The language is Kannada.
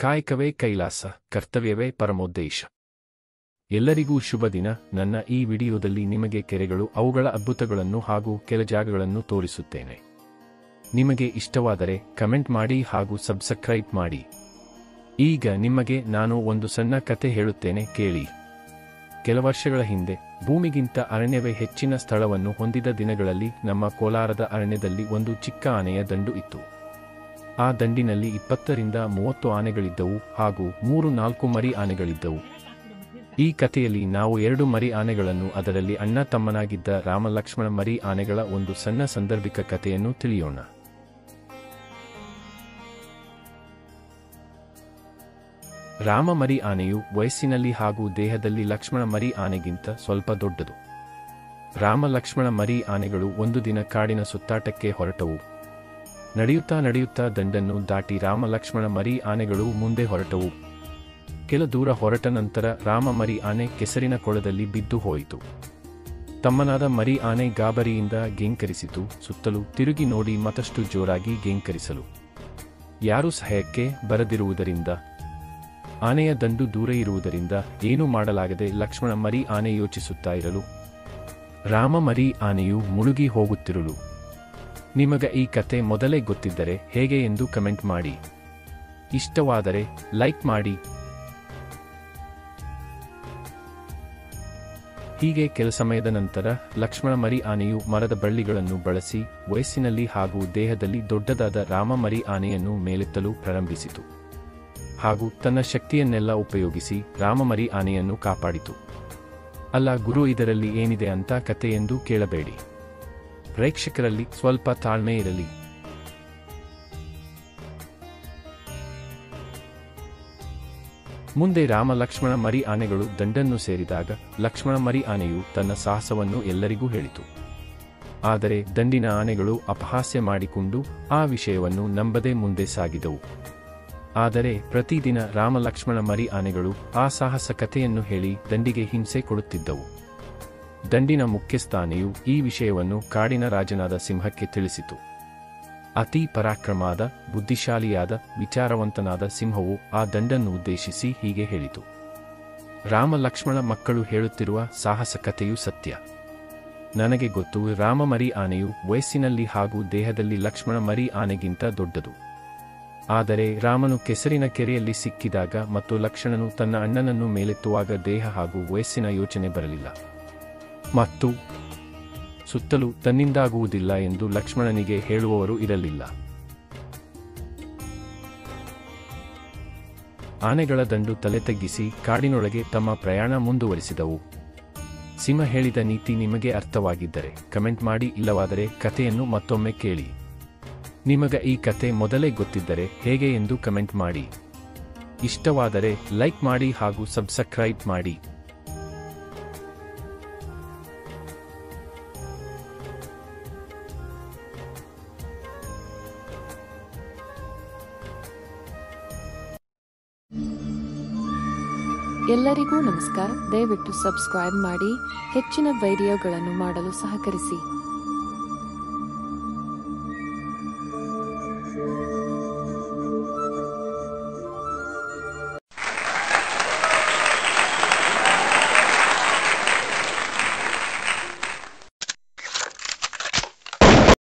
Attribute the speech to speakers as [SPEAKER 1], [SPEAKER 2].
[SPEAKER 1] ಕಾಯಕವೇ ಕೈಲಾಸ ಕರ್ತವ್ಯವೇ ಪರಮೋದ್ದೇಶ ಎಲ್ಲರಿಗೂ ಶುಭ ದಿನ ನನ್ನ ಈ ವಿಡಿಯೋದಲ್ಲಿ ನಿಮಗೆ ಕೆರೆಗಳು ಅವುಗಳ ಅದ್ಭುತಗಳನ್ನು ಹಾಗೂ ಕೆಲ ಜಾಗಗಳನ್ನು ತೋರಿಸುತ್ತೇನೆ ನಿಮಗೆ ಇಷ್ಟವಾದರೆ ಕಮೆಂಟ್ ಮಾಡಿ ಹಾಗೂ ಸಬ್ಸ್ಕ್ರೈಬ್ ಮಾಡಿ ಈಗ ನಿಮಗೆ ನಾನು ಒಂದು ಸಣ್ಣ ಕತೆ ಹೇಳುತ್ತೇನೆ ಕೇಳಿ ಕೆಲ ವರ್ಷಗಳ ಹಿಂದೆ ಭೂಮಿಗಿಂತ ಅರಣ್ಯವೇ ಹೆಚ್ಚಿನ ಸ್ಥಳವನ್ನು ಹೊಂದಿದ ದಿನಗಳಲ್ಲಿ ನಮ್ಮ ಕೋಲಾರದ ಅರಣ್ಯದಲ್ಲಿ ಒಂದು ಚಿಕ್ಕ ಆನೆಯ ದಂಡು ಇತ್ತು ಆ ದಂಡಿನಲ್ಲಿ ಇಪ್ಪತ್ತರಿಂದ ಮೂವತ್ತು ಆನೆಗಳಿದ್ದವು ಹಾಗೂ ಮೂರು ನಾಲ್ಕು ಮರಿ ಆನೆಗಳಿದ್ದವು ಈ ಕಥೆಯಲ್ಲಿ ನಾವು ಎರಡು ಮರಿ ಆನೆಗಳನ್ನು ಅದರಲ್ಲಿ ಅಣ್ಣ ತಮ್ಮನಾಗಿದ್ದ ರಾಮ ಲಕ್ಷ್ಮಣ ಮರಿ ಆನೆಗಳ ಒಂದು ಸಣ್ಣ ಸಂದರ್ಭಿಕ ಕಥೆಯನ್ನು ತಿಳಿಯೋಣ ರಾಮ ಮರಿ ಆನೆಯು ವಯಸ್ಸಿನಲ್ಲಿ ಹಾಗೂ ದೇಹದಲ್ಲಿ ಲಕ್ಷ್ಮಣ ಮರಿ ಆನೆಗಿಂತ ಸ್ವಲ್ಪ ದೊಡ್ಡದು ರಾಮ ಲಕ್ಷ್ಮಣ ಮರಿ ಆನೆಗಳು ಒಂದು ದಿನ ಕಾಡಿನ ಸುತ್ತಾಟಕ್ಕೆ ಹೊರಟವು ನಡೆಯುತ್ತಾ ನಡೆಯುತ್ತಾ ದಂಡನ್ನು ದಾಟಿ ರಾಮ ಲಕ್ಷ್ಮಣ ಮರಿ ಆನೆಗಳು ಮುಂದೆ ಹೊರಟವು ಕೆಲ ದೂರ ಹೊರಟ ನಂತರ ರಾಮ ಮರಿ ಆನೆ ಕೆಸರಿನ ಕೊಳದಲ್ಲಿ ಬಿದ್ದು ಹೋಯಿತು ತಮ್ಮನಾದ ಮರಿ ಆನೆ ಗಾಬರಿಯಿಂದ ಗೆಂಕರಿಸಿತು ಸುತ್ತಲೂ ತಿರುಗಿ ನೋಡಿ ಮತ್ತಷ್ಟು ಜೋರಾಗಿ ಗೆಂಕರಿಸಲು ಯಾರೂ ಸಹಾಯಕ್ಕೆ ಬರದಿರುವುದರಿಂದ ಆನೆಯ ದಂಡು ದೂರ ಇರುವುದರಿಂದ ಏನೂ ಮಾಡಲಾಗದೆ ಲಕ್ಷ್ಮಣ ಮರಿ ಆನೆ ಯೋಚಿಸುತ್ತಾ ಇರಲು ರಾಮ ಮರಿ ಆನೆಯು ಮುಳುಗಿ ಹೋಗುತ್ತಿರಲು ನಿಮಗ ಈ ಕತೆ ಮೊದಲೇ ಗೊತ್ತಿದ್ದರೆ ಹೇಗೆ ಎಂದು ಕಮೆಂಟ್ ಮಾಡಿ ಇಷ್ಟವಾದರೆ ಲೈಕ್ ಮಾಡಿ ಹೀಗೆ ಕೆಲ ಸಮಯದ ನಂತರ ಲಕ್ಷ್ಮಣ ಮರಿ ಆನೆಯು ಮರದ ಬಳ್ಳಿಗಳನ್ನು ಬಳಸಿ ವಯಸ್ಸಿನಲ್ಲಿ ಹಾಗೂ ದೇಹದಲ್ಲಿ ದೊಡ್ಡದಾದ ರಾಮ ಮರಿ ಆನೆಯನ್ನು ಮೇಲೆತ್ತಲು ಪ್ರಾರಂಭಿಸಿತು ಹಾಗೂ ತನ್ನ ಶಕ್ತಿಯನ್ನೆಲ್ಲ ಉಪಯೋಗಿಸಿ ರಾಮಮರಿ ಆನೆಯನ್ನು ಕಾಪಾಡಿತು ಅಲ್ಲ ಗುರು ಇದರಲ್ಲಿ ಏನಿದೆ ಅಂತ ಕಥೆಯೆಂದು ಕೇಳಬೇಡಿ ಪ್ರೇಕ್ಷಕರಲ್ಲಿ ಸ್ವಲ್ಪ ತಾಳ್ಮೆ ಇರಲಿ ಮುಂದೆ ರಾಮ ಲಕ್ಷ್ಮಣ ಮರಿ ಆನೆಗಳು ದಂಡನ್ನು ಸೇರಿದಾಗ ಲಕ್ಷ್ಮಣ ಮರಿ ಆನೆಯು ತನ್ನ ಸಾಹಸವನ್ನು ಎಲ್ಲರಿಗೂ ಹೇಳಿತು ಆದರೆ ದಂಡಿನ ಆನೆಗಳು ಅಪಹಾಸ್ಯ ಮಾಡಿಕೊಂಡು ಆ ವಿಷಯವನ್ನು ನಂಬದೆ ಮುಂದೆ ಸಾಗಿದವು ಆದರೆ ಪ್ರತಿದಿನ ರಾಮ ಲಕ್ಷ್ಮಣ ಮರಿ ಆನೆಗಳು ಆ ಸಾಹಸ ಕಥೆಯನ್ನು ಹೇಳಿ ದಂಡಿಗೆ ಹಿಂಸೆ ಕೊಡುತ್ತಿದ್ದವು ದಂಡಿನ ಮುಖ್ಯಸ್ಥಾನೆಯು ಈ ವಿಷಯವನ್ನು ಕಾಡಿನ ರಾಜನಾದ ಸಿಂಹಕ್ಕೆ ತಿಳಿಸಿತು ಅತಿ ಪರಾಕ್ರಮಾದ ಬುದ್ಧಿಶಾಲಿಯಾದ ವಿಚಾರವಂತನಾದ ಸಿಂಹವು ಆ ದಂಡನ್ನು ಉದ್ದೇಶಿಸಿ ಹೀಗೆ ಹೇಳಿತು ರಾಮ ಲಕ್ಷ್ಮಣ ಮಕ್ಕಳು ಹೇಳುತ್ತಿರುವ ಸಾಹಸ ಕಥೆಯು ಸತ್ಯ ನನಗೆ ಗೊತ್ತು ರಾಮ ಮರಿ ಆನೆಯು ವಯಸ್ಸಿನಲ್ಲಿ ಹಾಗೂ ದೇಹದಲ್ಲಿ ಲಕ್ಷ್ಮಣ ಮರಿ ಆನೆಗಿಂತ ದೊಡ್ಡದು ಆದರೆ ರಾಮನು ಕೆಸರಿನ ಕೆರೆಯಲ್ಲಿ ಸಿಕ್ಕಿದಾಗ ಮತ್ತು ಲಕ್ಷ್ಮಣನು ತನ್ನ ಅಣ್ಣನನ್ನು ಮೇಲೆತ್ತುವಾಗ ದೇಹ ಹಾಗೂ ವಯಸ್ಸಿನ ಯೋಚನೆ ಬರಲಿಲ್ಲ ಮತ್ತು ಸುತ್ತಲೂ ತನ್ನಿಂದಾಗುವುದಿಲ್ಲ ಎಂದು ಲಕ್ಷ್ಮಣನಿಗೆ ಹೇಳುವವರು ಇರಲಿಲ್ಲ ಆನೆಗಳ ದಂಡು ತಲೆ ತಗ್ಗಿಸಿ ಕಾಡಿನೊಳಗೆ ತಮ್ಮ ಪ್ರಯಾಣ ಮುಂದುವರಿಸಿದವು ಸಿಂಹ ಹೇಳಿದ ನೀತಿ ನಿಮಗೆ ಅರ್ಥವಾಗಿದ್ದರೆ ಕಮೆಂಟ್ ಮಾಡಿ ಇಲ್ಲವಾದರೆ ಕಥೆಯನ್ನು ಮತ್ತೊಮ್ಮೆ ಕೇಳಿ ನಿಮಗ ಈ ಕತೆ ಮೊದಲೇ ಗೊತ್ತಿದ್ದರೆ ಹೇಗೆ ಎಂದು ಕಮೆಂಟ್ ಮಾಡಿ ಇಷ್ಟವಾದರೆ ಲೈಕ್ ಮಾಡಿ ಹಾಗೂ ಸಬ್ಸ್ಕ್ರೈಬ್ ಮಾಡಿ
[SPEAKER 2] ಎಲ್ಲರಿಗೂ ನಮಸ್ಕಾರ ದಯವಿಟ್ಟು ಸಬ್ಸ್ಕ್ರೈಬ್ ಮಾಡಿ ಹೆಚ್ಚಿನ ವಿಡಿಯೋಗಳನ್ನು ಮಾಡಲು ಸಹಕರಿಸಿ